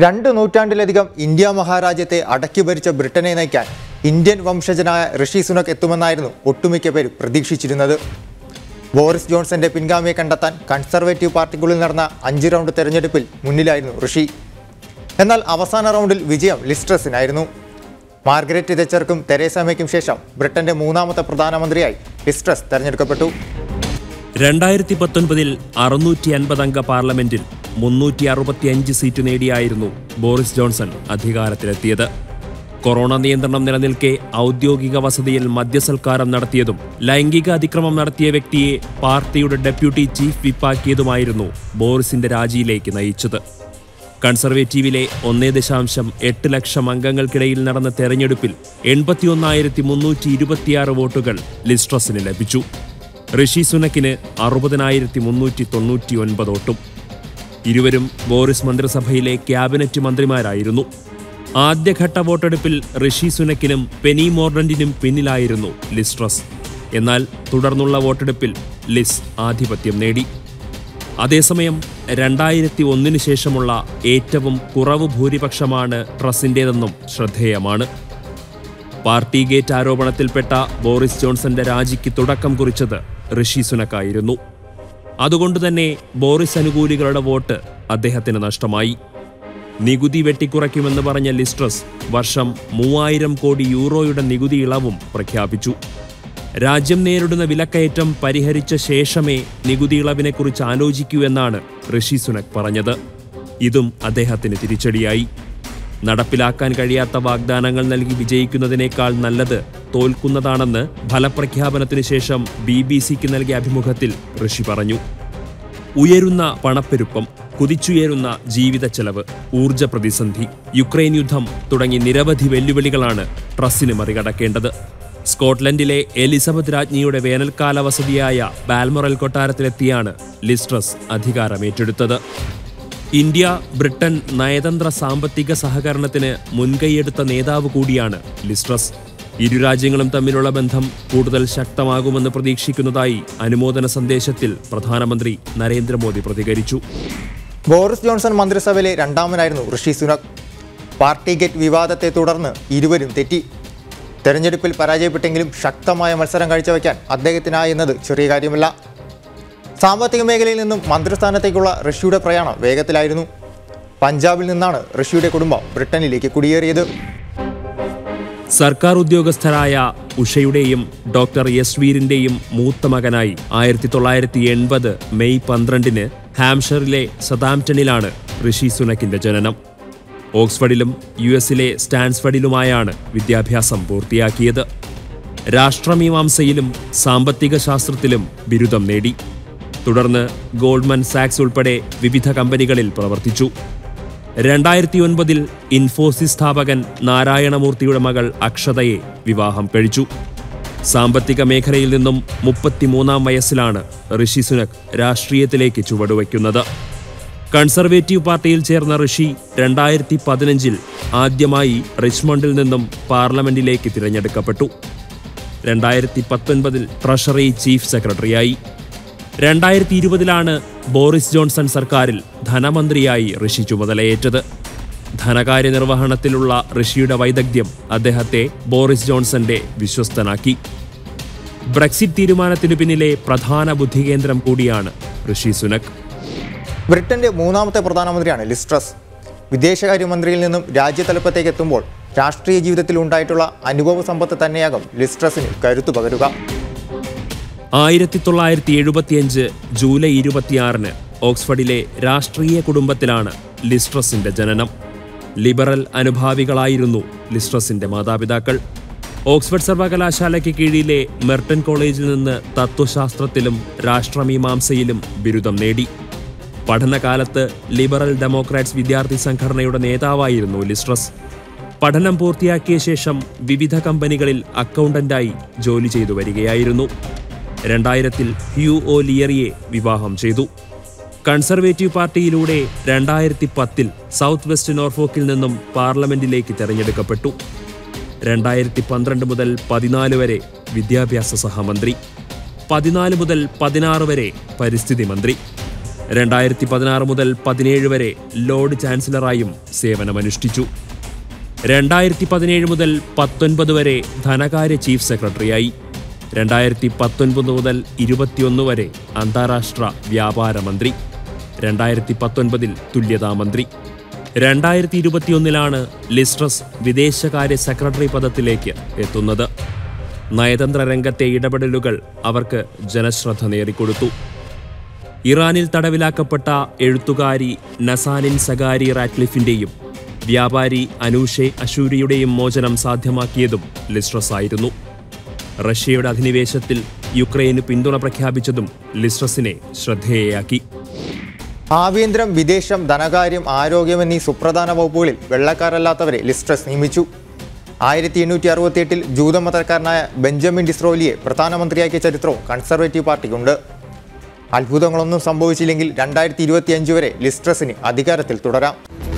രണ്ട് നൂറ്റാണ്ടിലധികം ഇന്ത്യ മഹാരാജ്യത്തെ അടക്കി ഭരിച്ച ബ്രിട്ടനെ നയിക്കാൻ ഇന്ത്യൻ വംശജനായ ഋഷി സുനക് എത്തുമെന്നായിരുന്നു ഒട്ടുമിക്ക പേരും പ്രതീക്ഷിച്ചിരുന്നത് ബോറിസ് ജോൺസന്റെ പിൻഗാമിയെ കണ്ടെത്താൻ കൺസർവേറ്റീവ് പാർട്ടിക്കുള്ളിൽ നടന്ന അഞ്ച് റൗണ്ട് തെരഞ്ഞെടുപ്പിൽ മുന്നിലായിരുന്നു ഋഷി എന്നാൽ അവസാന റൗണ്ടിൽ വിജയം ലിസ്ട്രസിനായിരുന്നു മാർഗരറ്റ് തെച്ചർക്കും തെരേസ മേയ്ക്കും ശേഷം ബ്രിട്ടന്റെ മൂന്നാമത്തെ പ്രധാനമന്ത്രിയായി ലിസ്ട്രസ് തെരഞ്ഞെടുക്കപ്പെട്ടു രണ്ടായിരത്തി പത്തൊൻപതിൽ അറുന്നൂറ്റി അൻപത് അംഗ പാർലമെന്റിൽ മുന്നൂറ്റി അറുപത്തിയഞ്ച് സീറ്റ് നേടിയായിരുന്നു ബോറിസ് ജോൺസൺ അധികാരത്തിലെത്തിയത് കൊറോണ നിയന്ത്രണം നിലനിൽക്കെ ഔദ്യോഗിക വസതിയിൽ മദ്യസൽക്കാരം നടത്തിയതും ലൈംഗിക അതിക്രമം നടത്തിയ വ്യക്തിയെ പാർട്ടിയുടെ ഡെപ്യൂട്ടി ചീഫ് വിപ്പാക്കിയതുമായിരുന്നു ബോറിസിന്റെ രാജിയിലേക്ക് നയിച്ചത് കൺസർവേറ്റീവിലെ ഒന്നേ ദശാംശം എട്ട് ലക്ഷം അംഗങ്ങൾക്കിടയിൽ നടന്ന തെരഞ്ഞെടുപ്പിൽ എൺപത്തിയൊന്നായിരത്തി മുന്നൂറ്റി ഇരുപത്തിയാറ് വോട്ടുകൾ ലിസ്ട്രസിന് ലഭിച്ചു ഋഷി സുനക്കിന് അറുപതിനായിരത്തി മുന്നൂറ്റി തൊണ്ണൂറ്റി ഒൻപത് വോട്ടും ഇരുവരും ബോറിസ് മന്ത്രിസഭയിലെ ക്യാബിനറ്റ് മന്ത്രിമാരായിരുന്നു ആദ്യഘട്ട വോട്ടെടുപ്പിൽ ഋഷി സുനക്കിനും പെനി മോർഡന്റിനും പിന്നിലായിരുന്നു ലിസ്ട്രസ് എന്നാൽ തുടർന്നുള്ള വോട്ടെടുപ്പിൽ ലിസ് ആധിപത്യം നേടി അതേസമയം രണ്ടായിരത്തി ഒന്നിന് ശേഷമുള്ള ഏറ്റവും കുറവ് ഭൂരിപക്ഷമാണ് ട്രസിൻ്റേതെന്നും ശ്രദ്ധേയമാണ് പാർട്ടി ഗേറ്റ് ആരോപണത്തിൽപ്പെട്ട ബോറിസ് ജോൺസന്റെ രാജിക്ക് തുടക്കം കുറിച്ചത് ഋഷി സുനക്കായിരുന്നു അതുകൊണ്ടുതന്നെ ബോറിസ് അനുകൂലികളുടെ വോട്ട് അദ്ദേഹത്തിന് നഷ്ടമായി നികുതി വെട്ടിക്കുറയ്ക്കുമെന്ന് പറഞ്ഞ ലിസ്ട്രസ് വർഷം മൂവായിരം കോടി യൂറോയുടെ നികുതി ഇളവും പ്രഖ്യാപിച്ചു രാജ്യം നേരിടുന്ന വിലക്കയറ്റം പരിഹരിച്ച ശേഷമേ നികുതി ഇളവിനെക്കുറിച്ച് ആലോചിക്കൂ എന്നാണ് ഋഷി സുനക് പറഞ്ഞത് ഇതും അദ്ദേഹത്തിന് തിരിച്ചടിയായി നടപ്പിലാക്കാൻ കഴിയാത്ത വാഗ്ദാനങ്ങൾ നൽകി വിജയിക്കുന്നതിനേക്കാൾ നല്ലത് തോൽക്കുന്നതാണെന്ന് ഫലപ്രഖ്യാപനത്തിന് ശേഷം ബി ബി സിക്ക് നൽകിയ അഭിമുഖത്തിൽ ഋഷി പറഞ്ഞു ഉയരുന്ന പണപ്പെരുപ്പം കുതിച്ചുയരുന്ന ജീവിത ചെലവ് ഊർജ പ്രതിസന്ധി യുക്രൈൻ യുദ്ധം തുടങ്ങി നിരവധി വെല്ലുവിളികളാണ് ട്രസ്സിന് മറികടക്കേണ്ടത് സ്കോട്ട്ലൻഡിലെ എലിസബത്ത് രാജ്ഞിയുടെ വേനൽക്കാല വസതിയായ ബാൽമൊറൽ കൊട്ടാരത്തിലെത്തിയാണ് ലിസ്ട്രസ് അധികാരമേറ്റെടുത്തത് ഇന്ത്യ ബ്രിട്ടൻ നയതന്ത്ര സാമ്പത്തിക സഹകരണത്തിന് മുൻകൈയെടുത്ത നേതാവ് കൂടിയാണ് ലിസ്ട്രസ് ഇരു രാജ്യങ്ങളും തമ്മിലുള്ള ബന്ധം കൂടുതൽ ശക്തമാകുമെന്ന് പ്രതീക്ഷിക്കുന്നതായി അനുമോദന സന്ദേശത്തിൽ പ്രധാനമന്ത്രി നരേന്ദ്രമോദി പ്രതികരിച്ചു ബോറിസ് ജോൺസൺ മന്ത്രിസഭയിലെ രണ്ടാമനായിരുന്നു ഋഷി സുനക് പാർട്ടി ഗേറ്റ് വിവാദത്തെ തുടർന്ന് ഇരുവരും തെറ്റി തെരഞ്ഞെടുപ്പിൽ പരാജയപ്പെട്ടെങ്കിലും ശക്തമായ മത്സരം കാഴ്ചവെക്കാൻ അദ്ദേഹത്തിനായി എന്നത് ചെറിയ കാര്യമല്ല സാമ്പത്തിക മേഖലയിൽ നിന്നും മന്ത്രിസ്ഥാനത്തേക്കുള്ള ഋഷിയുടെ പ്രയാണം വേഗത്തിലായിരുന്നു പഞ്ചാബിൽ നിന്നാണ് ഋഷിയുടെ കുടുംബം ബ്രിട്ടനിലേക്ക് കുടിയേറിയത് സർക്കാർ ഉദ്യോഗസ്ഥരായ ഉഷയുടെയും ഡോക്ടർ യസ്വീരിന്റെയും മൂത്ത മകനായി ആയിരത്തി തൊള്ളായിരത്തി എൺപത് മെയ് പന്ത്രണ്ടിന് ഹാംഷറിലെ സതാംപ്ടണിലാണ് ഋഷി സുനക്കിന്റെ ജനനം ഓക്സ്ഫഡിലും യു എസിലെ സ്റ്റാൻസ്ഫഡിലുമായാണ് വിദ്യാഭ്യാസം പൂർത്തിയാക്കിയത് രാഷ്ട്രമീമാംസയിലും സാമ്പത്തിക ശാസ്ത്രത്തിലും ബിരുദം നേടി തുടർന്ന് ഗോൾഡ്മൻ സാക്സ് ഉൾപ്പെടെ വിവിധ കമ്പനികളിൽ പ്രവർത്തിച്ചു രണ്ടായിരത്തി ഒൻപതിൽ ഇൻഫോസിസ് സ്ഥാപകൻ നാരായണമൂർത്തിയുടെ മകൾ അക്ഷതയെ വിവാഹം കഴിച്ചു സാമ്പത്തിക മേഖലയിൽ നിന്നും മുപ്പത്തിമൂന്നാം വയസ്സിലാണ് ഋഷി സുനക് രാഷ്ട്രീയത്തിലേക്ക് ചുവടുവയ്ക്കുന്നത് കൺസർവേറ്റീവ് പാർട്ടിയിൽ ചേർന്ന ഋഷി രണ്ടായിരത്തി പതിനഞ്ചിൽ ആദ്യമായി റിച്ച്മണ്ടിൽ നിന്നും പാർലമെന്റിലേക്ക് തിരഞ്ഞെടുക്കപ്പെട്ടു രണ്ടായിരത്തി പത്തൊൻപതിൽ ട്രഷറി ചീഫ് സെക്രട്ടറിയായി രണ്ടായിരത്തി ഇരുപതിലാണ് ബോറിസ് ജോൺസൺ സർക്കാരിൽ ധനമന്ത്രിയായി ഋഷി ചുമതലയേറ്റത് ധനകാര്യ നിർവഹണത്തിലുള്ള ഋഷിയുടെ വൈദഗ്ധ്യം അദ്ദേഹത്തെ ബോറിസ് ജോൺസന്റെ വിശ്വസ്തനാക്കി ബ്രെക്സിറ്റ് തീരുമാനത്തിനു പിന്നിലെ പ്രധാന ബുദ്ധികേന്ദ്രം കൂടിയാണ് ഋഷി സുനക് ബ്രിട്ടന്റെ മൂന്നാമത്തെ പ്രധാനമന്ത്രിയാണ് ലിസ്ട്രസ് വിദേശകാര്യമന്ത്രിയിൽ നിന്നും രാജ്യതലപ്പത്തേക്ക് എത്തുമ്പോൾ രാഷ്ട്രീയ ജീവിതത്തിൽ ഉണ്ടായിട്ടുള്ള അനുഭവ സമ്പത്ത് തന്നെയാകും ലിസ്ട്രസിന് കരുത്തു പകരുക ആയിരത്തി തൊള്ളായിരത്തി എഴുപത്തിയഞ്ച് ജൂലൈ ഇരുപത്തിയാറിന് ഓക്സ്ഫഡിലെ രാഷ്ട്രീയ കുടുംബത്തിലാണ് ലിസ്ട്രസിന്റെ ജനനം ലിബറൽ അനുഭാവികളായിരുന്നു ലിസ്ട്രസിന്റെ മാതാപിതാക്കൾ ഓക്സ്ഫഡ് സർവകലാശാലയ്ക്ക് കീഴിലെ മെർട്ടൺ കോളേജിൽ നിന്ന് തത്വശാസ്ത്രത്തിലും രാഷ്ട്രമീമാംസയിലും ബിരുദം നേടി പഠനകാലത്ത് ലിബറൽ ഡെമോക്രാറ്റ്സ് വിദ്യാർത്ഥി സംഘടനയുടെ നേതാവായിരുന്നു ലിസ്ട്രസ് പഠനം പൂർത്തിയാക്കിയ ശേഷം വിവിധ കമ്പനികളിൽ അക്കൗണ്ടന്റായി ജോലി ചെയ്തു വരികയായിരുന്നു രണ്ടായിരത്തിൽ ഹ്യൂ ഒ ലിയറിയെ വിവാഹം ചെയ്തു കൺസർവേറ്റീവ് പാർട്ടിയിലൂടെ രണ്ടായിരത്തി പത്തിൽ സൗത്ത് വെസ്റ്റ് നോർഫോക്കിൽ നിന്നും പാർലമെന്റിലേക്ക് തെരഞ്ഞെടുക്കപ്പെട്ടു രണ്ടായിരത്തി പന്ത്രണ്ട് മുതൽ പതിനാല് വരെ വിദ്യാഭ്യാസ സഹമന്ത്രി പതിനാല് മുതൽ പതിനാറ് വരെ പരിസ്ഥിതി മന്ത്രി രണ്ടായിരത്തി പതിനാറ് മുതൽ പതിനേഴ് വരെ ലോർഡ് ചാൻസലറായും സേവനമനുഷ്ഠിച്ചു രണ്ടായിരത്തി പതിനേഴ് മുതൽ പത്തൊൻപത് വരെ ധനകാര്യ ചീഫ് സെക്രട്ടറിയായി രണ്ടായിരത്തി പത്തൊൻപത് മുതൽ ഇരുപത്തിയൊന്ന് വരെ അന്താരാഷ്ട്ര വ്യാപാര മന്ത്രി രണ്ടായിരത്തി പത്തൊൻപതിൽ തുല്യതാ മന്ത്രി രണ്ടായിരത്തി ഇരുപത്തിയൊന്നിലാണ് ലിസ്ട്രസ് വിദേശകാര്യ സെക്രട്ടറി പദത്തിലേക്ക് എത്തുന്നത് നയതന്ത്ര രംഗത്തെ ഇടപെടലുകൾ അവർക്ക് ജനശ്രദ്ധ നേടിക്കൊടുത്തു ഇറാനിൽ തടവിലാക്കപ്പെട്ട എഴുത്തുകാരി നസാനിൻ സഗാരി റാറ്റ്ലിഫിന്റെയും വ്യാപാരി അനൂഷെ അശൂരിയുടെയും മോചനം സാധ്യമാക്കിയതും ലിസ്ട്രസ് ആയിരുന്നു റഷ്യയുടെ അധിനിവേശത്തിൽ യുക്രൈന് പിന്തുണ പ്രഖ്യാപിച്ചതും ലിസ്ട്രസിനെ ശ്രദ്ധേയയാക്കി ആഭ്യന്തരം വിദേശം ധനകാര്യം ആരോഗ്യം എന്നീ സുപ്രധാന വകുപ്പുകളിൽ വെള്ളക്കാരല്ലാത്തവരെ ലിസ്ട്രസ് നിയമിച്ചു ആയിരത്തി എണ്ണൂറ്റി അറുപത്തിയെട്ടിൽ ജൂതമതക്കാരനായ ബെഞ്ചമിൻ ഡിസ്രോലിയെ പ്രധാനമന്ത്രിയാക്കിയ ചരിത്രവും കൺസർവേറ്റീവ് പാർട്ടിക്കുണ്ട് അത്ഭുതങ്ങളൊന്നും സംഭവിച്ചില്ലെങ്കിൽ രണ്ടായിരത്തി ഇരുപത്തിയഞ്ച് വരെ ലിസ്ട്രസിന് അധികാരത്തിൽ തുടരാം